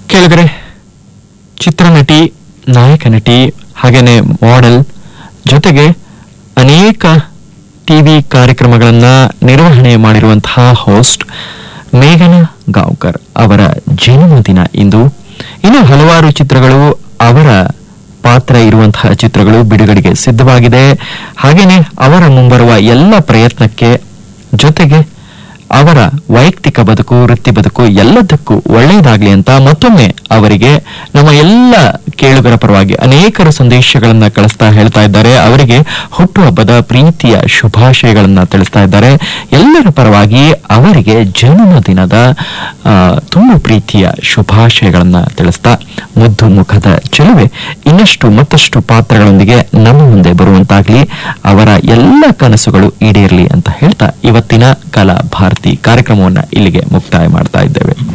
ಕೇಳಿದ್ರೆ ಚಿತ್ರನಟಿ ನಾಯಕ ನಟಿ ಹಾಗೇನೆ ಮಾಡೆಲ್ ಜೊತೆಗೆ ಅನೇಕ ಟಿವಿ ಕಾರ್ಯಕ್ರಮಗಳನ್ನ ನಿರ್ವಹಣೆ ಮಾಡಿರುವಂತಹ ಹೋಸ್ಟ್ ಮೇಘನಾ ಗಾಂವ್ಕರ್ ಅವರ ಜನ್ಮದಿನ ಇಂದು ಇನ್ನು ಹಲವಾರು ಚಿತ್ರಗಳು ಅವರ ಪಾತ್ರ ಇರುವಂತಹ ಚಿತ್ರಗಳು ಬಿಡುಗಡೆಗೆ ಸಿದ್ಧವಾಗಿದೆ ಹಾಗೇನೆ ಅವರ ಮುಂಬರುವ ಎಲ್ಲ ಪ್ರಯತ್ನಕ್ಕೆ ಜೊತೆಗೆ ಅವರ ವೈಯಕ್ತಿಕ ಬದುಕು ವೃತ್ತಿ ಬದುಕು ಎಲ್ಲದಕ್ಕೂ ಒಳ್ಳೆಯದಾಗ್ಲಿ ಅಂತ ಮತ್ತೊಮ್ಮೆ ಅವರಿಗೆ ನಮ್ಮ ಎಲ್ಲ ಕೇಳುಗರ ಪರವಾಗಿ ಅನೇಕರು ಸಂದೇಶಗಳನ್ನ ಕಳಿಸ್ತಾ ಹೇಳ್ತಾ ಇದ್ದಾರೆ ಅವರಿಗೆ ಹುಟ್ಟುಹಬ್ಬದ ಪ್ರೀತಿಯ ಶುಭಾಶಯಗಳನ್ನ ತಿಳಿಸ್ತಾ ಇದ್ದಾರೆ ಎಲ್ಲರ ಪರವಾಗಿ ಅವರಿಗೆ ಜನ್ಮದಿನದ ಆ, ತುಂಬ ಪ್ರೀತಿಯ ಶುಭಾಶಯಗಳನ್ನ ತಿಳಿಸ್ತಾ ಮುದ್ದು ಮುಖದ ಚೆಲುವೆ ಇನ್ನಷ್ಟು ಮತ್ತಷ್ಟು ಪಾತ್ರಗಳೊಂದಿಗೆ ನಮ್ಮ ಮುಂದೆ ಬರುವಂತಾಗ್ಲಿ ಅವರ ಎಲ್ಲ ಕನಸುಗಳು ಈಡೇರಲಿ ಅಂತ ಹೇಳ್ತಾ ಇವತ್ತಿನ ಕಲಾ ಭಾರತಿ ಕಾರ್ಯಕ್ರಮವನ್ನ ಇಲ್ಲಿಗೆ ಮುಕ್ತಾಯ ಮಾಡ್ತಾ ಇದ್ದೇವೆ